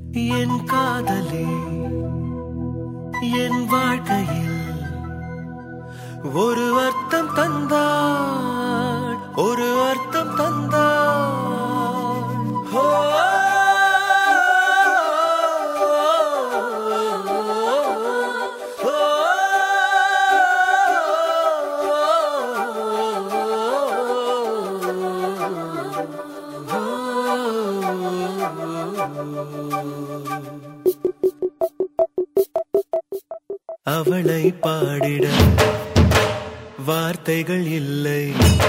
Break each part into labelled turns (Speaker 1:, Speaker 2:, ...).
Speaker 1: என் காதலே என் வாழ்க்கையில் ஒரு அர்த்தம் தந்தாள் ஒரு அர்த்தம் தந்தாள் ஓ அவளை பாடிட வார்த்தைகள் இல்லை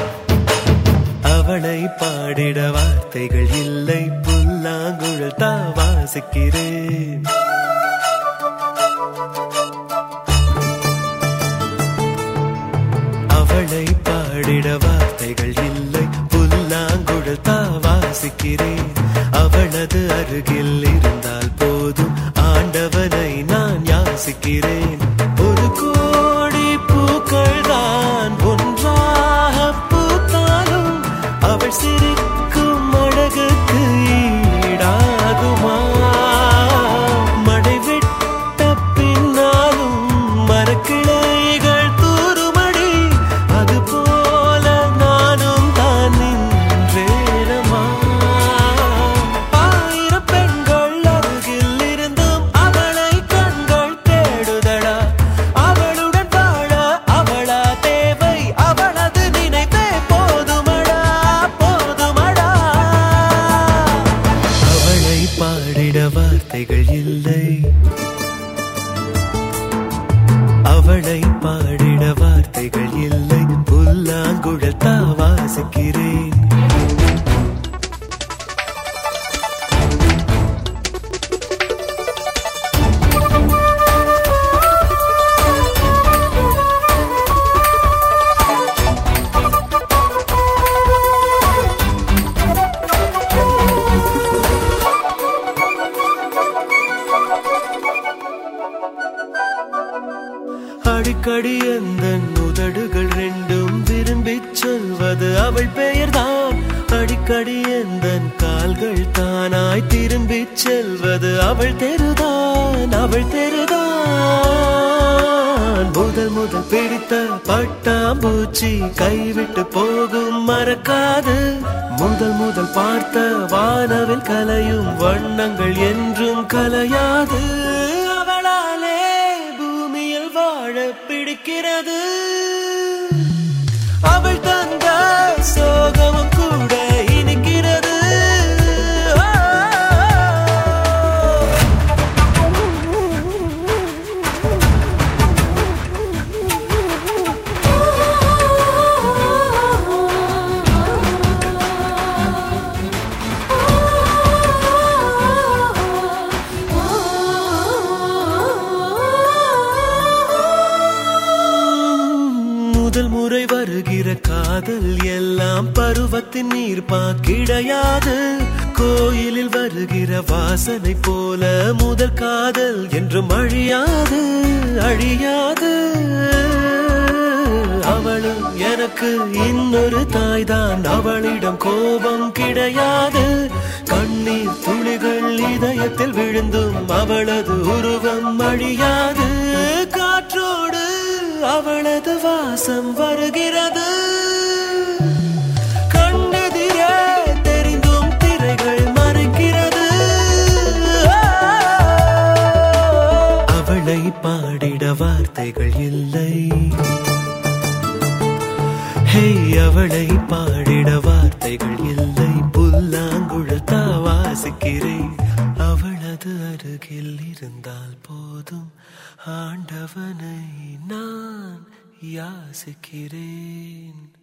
Speaker 1: அவளை பாடிட வார்த்தைகள் இல்லை புல்லாங்குழல் தான் வாசிக்கிறேன் அவளை பாடிட வார்த்தைகள் இல்லை புல்லாங்குழல் தான் வாசிக்கிறேன் அவளது அருகில் இருந்தால் போதும் ஆண்டவனை நான் யாசிக்கிறேன் ஒரு கோடி பூக்கள் தான் ஒன்றாக பூத்தாலும் அவள் சிரிக்கும் அழகுக்கு ஈடாகுமா மழை விட்ட பின்னாலும் மரக்கிளைகள் தூறுமடி அது போல நானும் தான் நின்றேனமா ஆயிரம் பெண்கள் அருகில் இருந்தும் அவளை கண்கள் தேடுதடா அவளுடன் வாழ அவளா தேவை அவளது நினைப்பே போதுமடா போதுமடா அவளை பாடிட வார்த்தைகள் இல்லை அவளை பாடிட வார்த்தைகள் இல்லை புல்லாங்குழல் தான் வாசிக்கிறேன் அடிக்கடி அந்த உதடுகள் ரெண்டும் விரும்பி சொல்வது அவள் பெயர்தான் அடிக்கடி எந்த கால்கள் தானாய் திரும்பி செல்வது அவள் தெருதான் அவள் தெருதான் முதல் முதல் பிடித்த பட்டாம்பூச்சி கைவிட்டு போகும் மறக்காது முதல் முதல் பார்த்த வானவில் கலையும் வண்ணங்கள் என்றும் கலையாது அவளாலே பூமியில் வாழ பிடிக்கிறது அவள் தந்த சோகமும் கூட இனிக்கிறது முதல் முறை வருகிற காதல் எல்லாம் பருவத்தின் நீர்ப்பா கிடையாது கோயிலில் வருகிற வாசனை போல முதல் காதல் என்றும் அழியாது அழியாது அவளும் எனக்கு இன்னொரு தாய்தான் அவளிடம் கோபம் கிடையாது கண்ணீர் துளிகள் இதயத்தில் விழுந்தும் அவளது உருவம் அழியாது காற்றோடு அவளது வாசம் வருகிறது கண்ணெதிரே தெரிந்தும் திரைகள் மறைக்கிறது அவளை பாடிட வார்த்தைகள் இல்லை ஹே அவளை பாடிட வார்த்தைகள் இல்லை புல்லாங்குழல் தான் வாசிக்கிறேன் அவளது அருகில் இருந்தால் போதும் ஆண்டவனை நான் யாசிக்கிறேன்